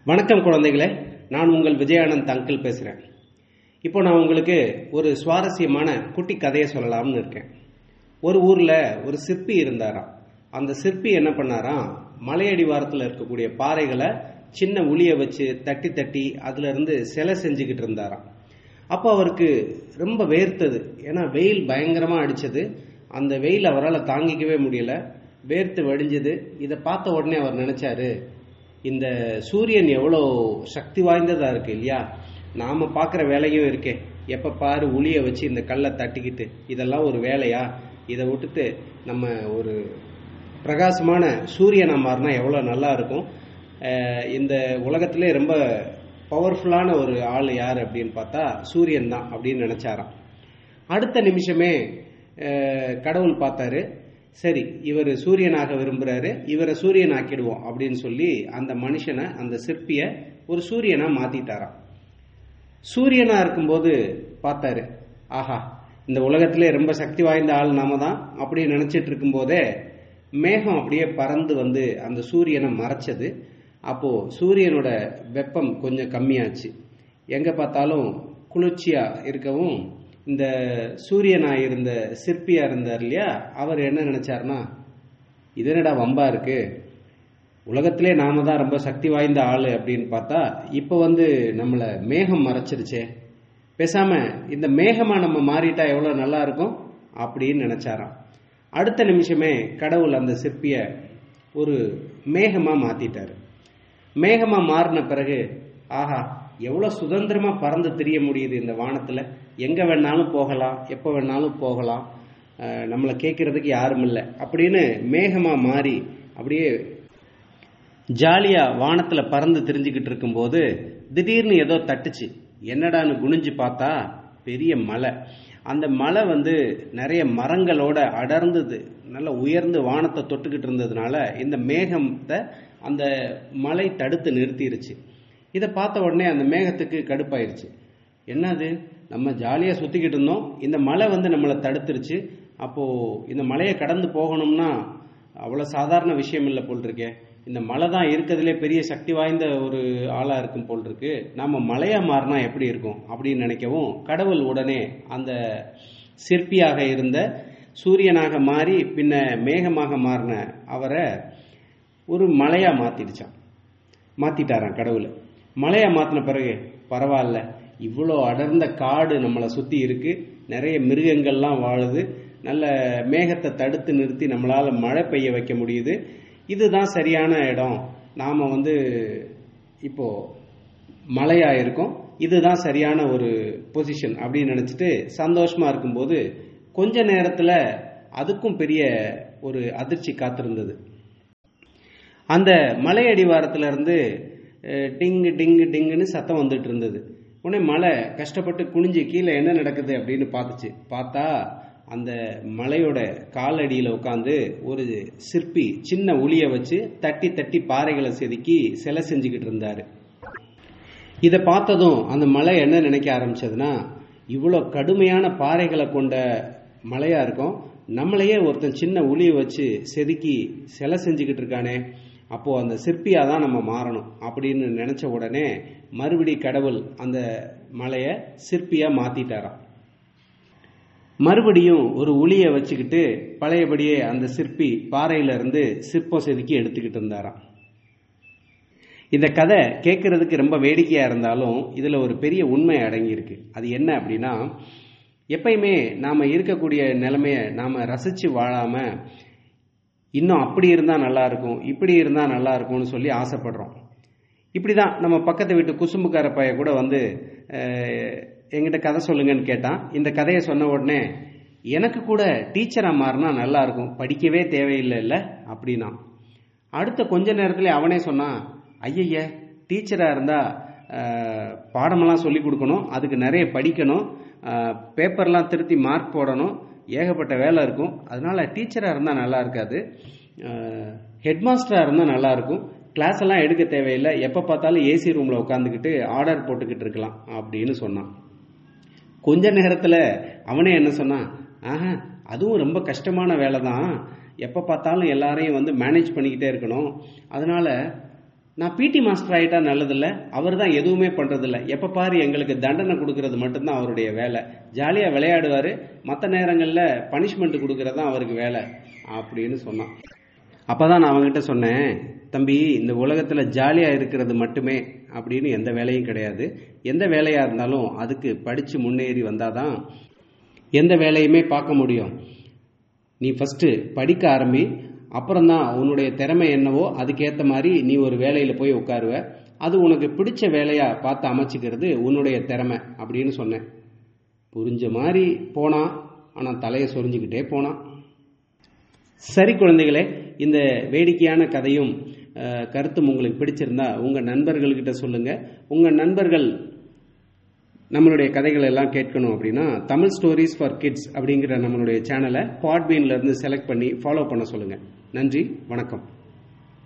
வணக்கம் குழந்தைகளே நான் உங்கள் விஜயானந்த் அங்கிள் பேசுகிறேன் இப்போ நான் உங்களுக்கு ஒரு சுவாரஸ்யமான குட்டி கதையை சொல்லலாம்னு இருக்கேன் ஒரு ஊரில் ஒரு சிற்பி இருந்தாராம் அந்த சிற்பி என்ன பண்ணாராம் மலையடிவாரத்தில் இருக்கக்கூடிய பாறைகளை சின்ன உளியை வச்சு தட்டி தட்டி அதுல இருந்து சிலை செஞ்சுக்கிட்டு இருந்தாராம் அப்போ அவருக்கு ரொம்ப வேர்த்தது ஏன்னா வெயில் பயங்கரமாக அடிச்சது அந்த வெயில் அவரால் தாங்கிக்கவே முடியல வேர்த்து வடிஞ்சது இதை பார்த்த உடனே அவர் நினைச்சாரு இந்த சூரியன் எவ்வளோ சக்தி வாய்ந்ததா இருக்கு இல்லையா நாம பார்க்குற வேலையும் இருக்கே எப்ப பாரு உளிய வச்சு இந்த கல்லை தட்டிக்கிட்டு இதெல்லாம் ஒரு வேலையா இதை விட்டுட்டு நம்ம ஒரு பிரகாசமான சூரியனா மாறினா எவ்வளோ நல்லா இருக்கும் அஹ் இந்த உலகத்திலே ரொம்ப பவர்ஃபுல்லான ஒரு ஆள் யார் அப்படின்னு பார்த்தா சூரியன் தான் அப்படின்னு நினைச்சாராம் அடுத்த நிமிஷமே அஹ், கடவுள் பார்த்தாரு சரி இவர் சூரியனாக விரும்புறாரு இவரை சூரியன் ஆக்கிடுவோம் அப்படின்னு சொல்லி அந்த மனுஷனை அந்த சிற்பிய ஒரு சூரியனா மாத்திட்டாராம் சூரியனா இருக்கும்போது பார்த்தாரு ஆஹா இந்த உலகத்திலே ரொம்ப சக்தி வாய்ந்த ஆள் நாம தான் அப்படி நினைச்சிட்டு இருக்கும்போதே மேகம் அப்படியே பறந்து வந்து அந்த சூரியனை மறைச்சது அப்போ சூரியனோட வெப்பம் கொஞ்சம் கம்மியாச்சு எங்க பார்த்தாலும் குளிர்ச்சியா இருக்கவும் இந்த சூரியனா இருந்த சிற்பியா இருந்தார் இல்லையா அவர் என்ன நினைச்சாருன்னா இது என்னடா வம்பா இருக்கு உலகத்திலே நாம தான் ரொம்ப சக்தி வாய்ந்த ஆளு அப்படின்னு பார்த்தா இப்போ வந்து நம்மளை மேகம் மறைச்சிருச்சே பேசாம இந்த மேகமா நம்ம மாறிட்டா எவ்வளவு நல்லா இருக்கும் அப்படின்னு நினைச்சாராம் அடுத்த நிமிஷமே கடவுள் அந்த சிற்பிய ஒரு மேகமா மாத்திட்டாரு மேகமா மாறின பிறகு ஆஹா எவ்வளவு சுதந்திரமா பறந்து தெரிய முடியுது இந்த வானத்துல எங்க வேணாலும் போகலாம் எப்ப வேணாலும் போகலாம் அஹ் நம்மளை கேட்கறதுக்கு யாரும் இல்லை அப்படின்னு மேகமா மாறி அப்படியே ஜாலியா வானத்துல பறந்து தெரிஞ்சுக்கிட்டு இருக்கும்போது திடீர்னு ஏதோ தட்டுச்சு என்னடான்னு குனிஞ்சு பார்த்தா பெரிய மலை அந்த மலை வந்து நிறைய மரங்களோட அடர்ந்தது நல்ல உயர்ந்து வானத்தை தொட்டுக்கிட்டு இருந்ததுனால இந்த மேகத்தை அந்த மலை தடுத்து நிறுத்திருச்சு இதை பார்த்த உடனே அந்த மேகத்துக்கு கடுப்பாயிருச்சு என்னது நம்ம ஜாலியா சுத்திக்கிட்டு இருந்தோம் இந்த மலை வந்து நம்மளை தடுத்துருச்சு அப்போ இந்த மலையை கடந்து போகணும்னா அவ்வளவு சாதாரண விஷயம் இல்லை போல் இருக்கே இந்த மலை தான் இருக்கிறதுலே பெரிய சக்தி வாய்ந்த ஒரு ஆளா இருக்கும் போல் இருக்கு நாம மலையா மாறினா எப்படி இருக்கும் அப்படின்னு நினைக்கவும் கடவுள் உடனே அந்த சிற்பியாக இருந்த சூரியனாக மாறி பின்ன மேகமாக மாறின அவரை ஒரு மலையா மாத்திடுச்சான் மாத்திட்டாராம் கடவுள் மலையா மாத்தின பிறகு பரவாயில்ல இவ்வளோ அடர்ந்த காடு நம்மளை சுத்தி இருக்கு நிறைய மிருகங்கள்லாம் வாழுது நல்ல மேகத்தை தடுத்து நிறுத்தி நம்மளால மழை பெய்ய வைக்க முடியுது இதுதான் சரியான இடம் நாம வந்து இப்போ மழையா இருக்கோம் இதுதான் சரியான ஒரு பொசிஷன் அப்படின்னு நினைச்சிட்டு சந்தோஷமா இருக்கும்போது கொஞ்ச நேரத்துல அதுக்கும் பெரிய ஒரு அதிர்ச்சி காத்திருந்தது அந்த மலை அடிவாரத்துல இருந்து அஹ், டிங்கு டிங்கு டிங்குன்னு சத்தம் வந்துட்டு இருந்தது உடனே மலை கஷ்டப்பட்டு குனிஞ்சு கீழே என்ன நடக்குது அப்படின்னு பார்த்துச்சு பார்த்தா அந்த மலையோட காலடியில உட்காந்து ஒரு சிற்பி சின்ன உளிய வச்சு தட்டி தட்டி பாறைகளை செதுக்கி சிலை செஞ்சுக்கிட்டு இருந்தாரு இதை பார்த்ததும் அந்த மலை என்ன நினைக்க ஆரம்பிச்சதுன்னா இவ்வளோ கடுமையான பாறைகளை கொண்ட மலையா இருக்கும் நம்மளையே ஒருத்தன் சின்ன உளியை வச்சு செதுக்கி சிலை செஞ்சுக்கிட்டு இருக்கானே அப்போ அந்த சிற்பியா தான் நம்ம மாறணும் அப்படின்னு நினைச்ச உடனே மறுபடி கடவுள் அந்த மலையை சிற்பியா மாத்திட்டாராம் மறுபடியும் ஒரு உளியை வச்சுக்கிட்டு பழையபடியே அந்த சிற்பி பாறையில இருந்து சிற்பம் செதுக்கி எடுத்துக்கிட்டு இருந்தாராம் இந்த கதை கேட்கறதுக்கு ரொம்ப வேடிக்கையா இருந்தாலும் இதுல ஒரு பெரிய உண்மை அடங்கியிருக்கு அது என்ன அப்படின்னா எப்பயுமே நாம இருக்கக்கூடிய நிலைமைய நாம ரசிச்சு வாழாம இன்னும் அப்படி இருந்தா நல்லா இருக்கும் இப்படி இருந்தா நல்லா இருக்கும்னு சொல்லி ஆசைப்படுறோம் இப்படிதான் நம்ம பக்கத்து வீட்டு குசும்புக்கார பைய கூட வந்து அஹ், என்கிட்ட கதை சொல்லுங்கன்னு கேட்டான் இந்த கதையை சொன்ன உடனே எனக்கு கூட டீச்சரா மாறினா நல்லா இருக்கும் படிக்கவே தேவையில்லை இல்ல அப்படின்னா அடுத்த கொஞ்ச நேரத்துல அவனே சொன்னான் ஐயய்ய டீச்சரா இருந்தா அஹ், பாடமெல்லாம் சொல்லி கொடுக்கணும் அதுக்கு நிறைய படிக்கணும் அஹ், பேப்பர்லாம் திருத்தி மார்க் போடணும் ஏகப்பட்ட வேலை இருக்கும் அதனால டீச்சரா இருந்தா நல்லா இருக்காது ஹெட் மாஸ்டரா இருந்தா நல்லா இருக்கும் கிளாஸ் எல்லாம் எடுக்க தேவையில்லை எப்ப பார்த்தாலும் ஏசி ரூம்ல உட்காந்துக்கிட்டு ஆர்டர் போட்டுக்கிட்டு இருக்கலாம் அப்படின்னு சொன்னான் கொஞ்ச நேரத்துல அவனே என்ன சொன்னான் ஆஹா அதுவும் ரொம்ப கஷ்டமான வேலை தான் எப்ப பார்த்தாலும் எல்லாரையும் வந்து மேனேஜ் பண்ணிக்கிட்டே இருக்கணும் அதனால நான் பிடி மாஸ்டர் ஆயிட்டா நல்லதில்ல அவர் தான் எதுவுமே பண்றதில்ல எப்ப பாரு எங்களுக்கு தண்டனை கொடுக்கறது மட்டும்தான் அவருடைய வேலை ஜாலியா விளையாடுவாரு மற்ற நேரங்கள்ல பனிஷ்மெண்ட் கொடுக்கறது தான் அவருக்கு வேலை அப்படின்னு சொன்னான் அப்பதான் நான் அவங்ககிட்ட சொன்னேன் தம்பி இந்த உலகத்துல ஜாலியா இருக்கிறது மட்டுமே அப்படின்னு எந்த வேலையும் கிடையாது எந்த வேலையா இருந்தாலும் அதுக்கு படிச்சு முன்னேறி வந்தாதான் எந்த வேலையுமே பார்க்க முடியும் நீ ஃபஸ்ட்டு படிக்க ஆரம்பி அப்புறம்தான் உன்னுடைய திறமை என்னவோ அதுக்கேற்ற மாதிரி நீ ஒரு வேலையில் போய் உட்காருவ அது உனக்கு பிடிச்ச வேலையா பார்த்து அமைச்சிக்கிறது உன்னுடைய திறமை அப்படின்னு சொன்னேன் புரிஞ்ச மாதிரி போனான் ஆனால் தலையை சொரிஞ்சுக்கிட்டே போனான் சரி குழந்தைகளே இந்த வேடிக்கையான கதையும் அஹ், கருத்தும் உங்களுக்கு பிடிச்சிருந்தா உங்கள் நண்பர்கள்கிட்ட சொல்லுங்கள் உங்கள் நண்பர்கள் நம்மளுடைய கதைகள் எல்லாம் கேட்கணும் அப்படின்னா தமிழ் ஸ்டோரிஸ் ஃபார் கிட்ஸ் அப்படிங்கிற நம்மளுடைய சேனலை பாட்பீன்ல இருந்து செலக்ட் பண்ணி ஃபாலோ பண்ண சொல்லுங்க நன்றி வணக்கம்